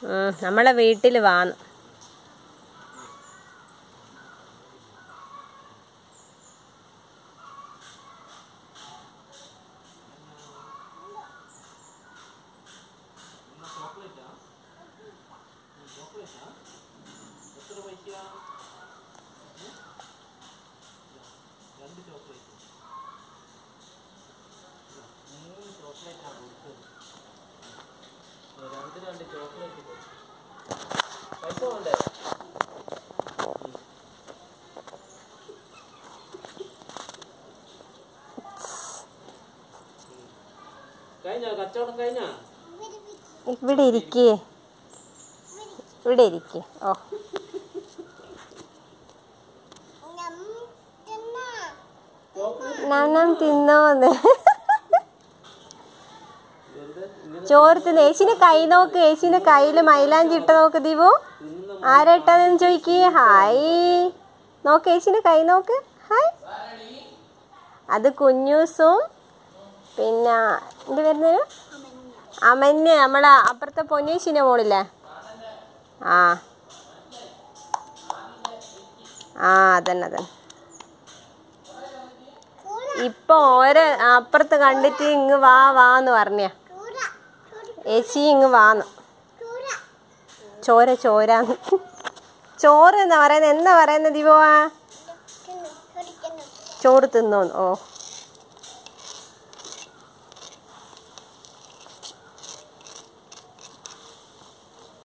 ഉം, നമ്മളെ വീട്ടിൽ വാന്ന് കഴിഞ്ഞോ കച്ചവടം കഴിഞ്ഞാ ഇവിടെ ഇരിക്കേ ഇവിടെ ഇരിക്കേ ഓ നനം തിന്നോന്ന് ചോറ് തിന്ന് ഏച്ചിന്റെ കൈ നോക്ക് ഏച്ചിന്റെ കയ്യില് മൈലാഞ്ചി ഇട്ട നോക്ക് ദീപു ആരാ ഇട്ടതെന്ന് ചോദിക്ക് ഹായ് നോക്ക് ഏച്ചിന്റെ കൈ നോക്ക് ഹായ് അത് കുഞ്ഞൂസും പിന്നെ എന്ത് വരുന്നത് അമന്യ നമ്മളെ അപ്പുറത്തെ പൊന്നേച്ചിന്റെ മോളില്ലേ ആ ആ അതന്നെ അതന്നെ ഇപ്പൊ ഓരോ അപ്പുറത്ത് കണ്ടിട്ട് ഇങ്ങ് വാ വാന്ന് പറഞ്ഞ ഏച്ചി ഇങ്ങ് വാന്ന് ചോര ചോരാന്ന് ചോറ് എന്നാ പറയുന്നത് എന്നാ പറയുന്നത് ദിവോ ചോറ് തിന്നോന്ന് ഓ